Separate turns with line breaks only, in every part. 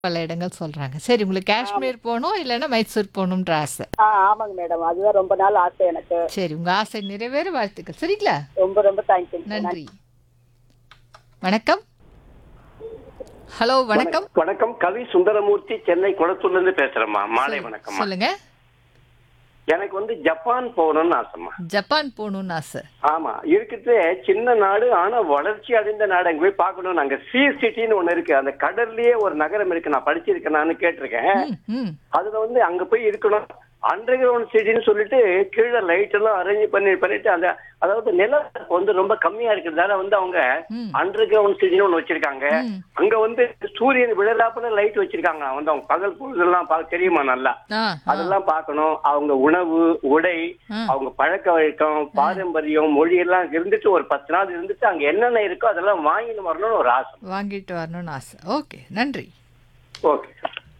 பல இடங்கள் சொல்றாங்க. சரி உங்களுக்கு காஷ்மீர் போணும், இல்லன்னா மைசூர் போணும்ன்ற ஆசை.
ஆ ஆமாங்க மேடம் அதுதான் ரொம்ப நாள் ஆசை எனக்கு
சரி உங்க ஆசை நிறைவேற வாழ்த்துக்கள். சரிங்களா?
ரொம்ப ரொம்ப தேங்க்யூ
நன்றி. வணக்கம். ஹலோ வணக்கம்.
வணக்கம் கவி சுந்தரமூர்த்தி சென்னை குளத்தூர்ல இருந்து பேசுறேம்மா மாலை
சரி,
வணக்கம்மா
சொல்லுங்க.
எனக்கு வந்து ஜப்பான் போகணும்னு ஆசைம்மா
ஜப்பான் போகணும்னு ஆசை.
ஆமா இருக்கிறது சின்ன நாடு ஆனா வளர்ச்சி அடைந்த நாடு அங்க போய் பார்க்கணும் நாங்க சி சிட்டின்னு ஒண்ணு இருக்கு அந்த கடல்லயே ஒரு நகரம் இருக்கு நான் படிச்சிருக்கேன் நான் கேட்டிருக்கேன்
ம், ம்.
அதுல வந்து அங்க போய் இருக்கணும் அண்டர் கிரவுண்ட் சிட்டின்னு சொல்லிட்டு கீழே லைட் எல்லாம் அரேஞ்ச் பண்ணி பண்ணிட்டு அந்த அதாவது நிலம் வந்து ரொம்ப கம்மியா இருக்கிறதால வந்து அவங்க
ம்.
அண்டர் கிரவுண்ட் சிட்டின்னு ஒண்ணு வச்சிருக்காங்க
ம்.
அங்க வந்து சூரியன் விழலாப்புல லைட் வச்சிருக்காங்க வந்து அவங்க பகல் பொழுதெல்லாம் பார்க்க தெரியுமா நல்லா
ஆ, ஆ.
அதெல்லாம் பார்க்கணும் அவங்க உணவு உடை
ஆ.
அவங்க பழக்க வழக்கம் பாரம்பரியம் மொழி எல்லாம் இருந்துட்டு ஒரு பத்து நாள் இருந்துட்டு அங்க என்னென்ன இருக்கோ அதெல்லாம் வாங்கிட்டு வரணும்னு ஒரு ஆசை
வாங்கிட்டு வரணும்னு ஆசை. ஓகே நன்றி.
ஓகே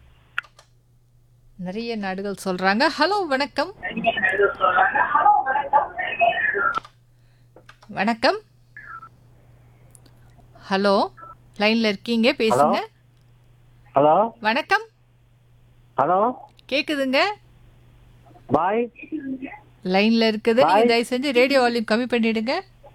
நிறைய நாடுகள் சொல்றாங்க. ஹலோ வணக்கம். வணக்கம். ஹலோ லைன்ல இருக்கீங்க பேசுங்க.
ஹலோ
வணக்கம்.
ஹலோ
கேக்குதுங்க?
பாய்
லைன்ல இருக்குது நீங்க
Bye.
தயவு செஞ்சு ரேடியோ வால்யூம் கம்மி பண்ணிடுங்க.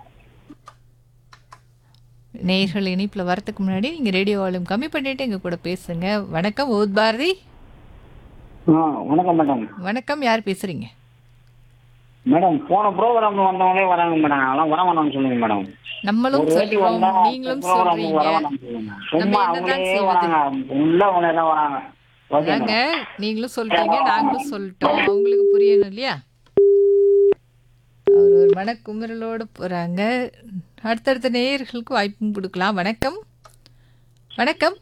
நேயர்கள் இணைப்புல வரதுக்கு முன்னாடி நீங்க ரேடியோ வால்யூம் கம்மி பண்ணிட்டு எங்க கூட பேசுங்க. வணக்கம் ஓத் பாரதி.
ஆ வணக்கம் மேடம்
வணக்கம் யார் பேசுறீங்க?
மேடம் போன ப்ரோக்ராம்ல வந்தவங்களே வராங்க மேடம் அதெல்லாம் வர வேணாம்னு சொல்லுங்க மேடம்
நம்மளும்
ஒரு வாட்டி
சொல்றோம்
வந்தா
நீங்களும்
ப்ரோக்ராம்
சொல்றீங்க
வர வேணாம்னு சொல்லுங்க சும்மா
நம்ம என்னதான்
அவங்களே
செய்வது?
வராங்க உள்ள அவங்களே தான் வராங்க ஓகே
அதாங்க நீங்களும் சொல்றீங்க நாங்களும் சொல்லிட்டோம் அவங்களுக்கு புரியணும் இல்லையா அவர் ஒரு மனக்குமுறலோடு போறாங்க அடுத்தடுத்த நேயர்களுக்கு வாய்ப்பும் கொடுக்கலாம் வணக்கம் வணக்கம்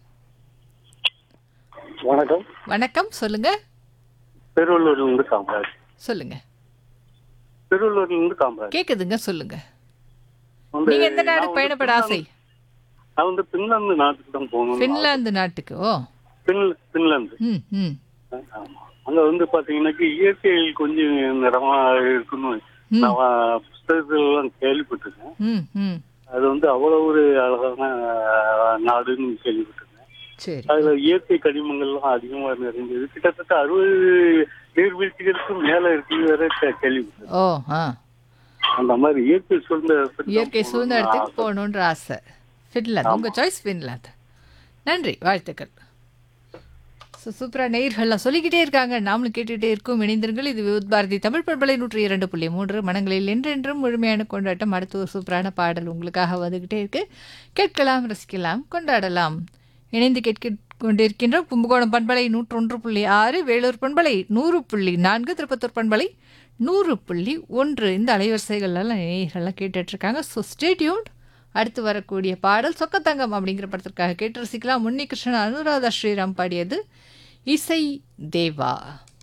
வணக்கம்
வணக்கம் சொல்லுங்க
திருவள்ளூர்ல இருந்து காமராஜ்
சொல்லுங்க
திருவள்ளூர்ல இருந்து காமராஜ்
கேக்குதுங்க சொல்லுங்க
வந்து
நீங்க எந்த நாடு
நான் வந்து
பயணப்பட ஆசை
நான் வந்து பின்லாந்து நாட்டுக்கு தான் போகணும்
பின்லாந்து நாட்டுக்கு ஓ
பின்- பின்லாந்து
ம் ம்
ஆமா அங்க வந்து பாத்தீங்கன்னாக்கா இயற்கையில் கொஞ்சம் நிறமா இருக்குன்னு
ம்.
நான் புத்தகத்துல எல்லாம் கேள்விப்பட்டிருக்கேன்
ம் ம்
அது வந்து அவ்வளவு ஒரு அழகான அஹ், நாடுன்னு கேள்விப்பட்டிருக்கேன்
சரி
அதுல இயற்கை கனிமங்கள்லாம் அதிகமா நிறைஞ்சது கிட்டத்தட்ட அறுபது நீர்வீழ்ச்சிகளுக்கும் மேல இருக்கு வேற கே- கேள்விப்பட்டிருக்கேன்
ஓ ஆ
அந்த மாதிரி இயற்கை சூழ்ந்த இடத்துக்கு தான்
இயற்கை சூழ்ந்த
போகணும்னு
இடத்துக்கு
ஆசை.
போகணுன்ற ஆசை ஃபின்லாந்து உங்க சாய்ஸ் ஃபின்லாந்து நன்றி வாழ்த்துக்கள் ஸோ சூப்பராக நேயர்கள்லாம் சொல்லிக்கிட்டே இருக்காங்க நாமளும் கேட்டுகிட்டே இருக்கோம் இணைந்திருங்கள் இது விவுத் பாரதி தமிழ் பண்பலை நூற்றி இரண்டு புள்ளி மூன்று மனங்களில் என்றென்றும் முழுமையான கொண்டாட்டம் அடுத்த ஒரு சூப்பரான பாடல் உங்களுக்காக வந்துக்கிட்டே இருக்கு கேட்கலாம் ரசிக்கலாம் கொண்டாடலாம் இணைந்து கேட்க கொண்டிருக்கின்றோம் கும்பகோணம் பண்பலை நூற்றொன்று புள்ளி ஆறு வேலூர் பண்பலை நூறு புள்ளி நான்கு திருப்பத்தூர் பண்பலை நூறு புள்ளி ஒன்று இந்த அலைவரிசைகள்லாம் நேயர்கள்லாம் கேட்டுட்ருக்காங்க ஸோ ஸ்டேட்யூன் அடுத்து வரக்கூடிய பாடல் சொக்கத்தங்கம் அப்படிங்கிற படத்திற்காக கேட்டு ரசிக்கலாம் முன்னி கிருஷ்ணன் அனுராதா ஸ்ரீராம் பாடியது இசை தேவா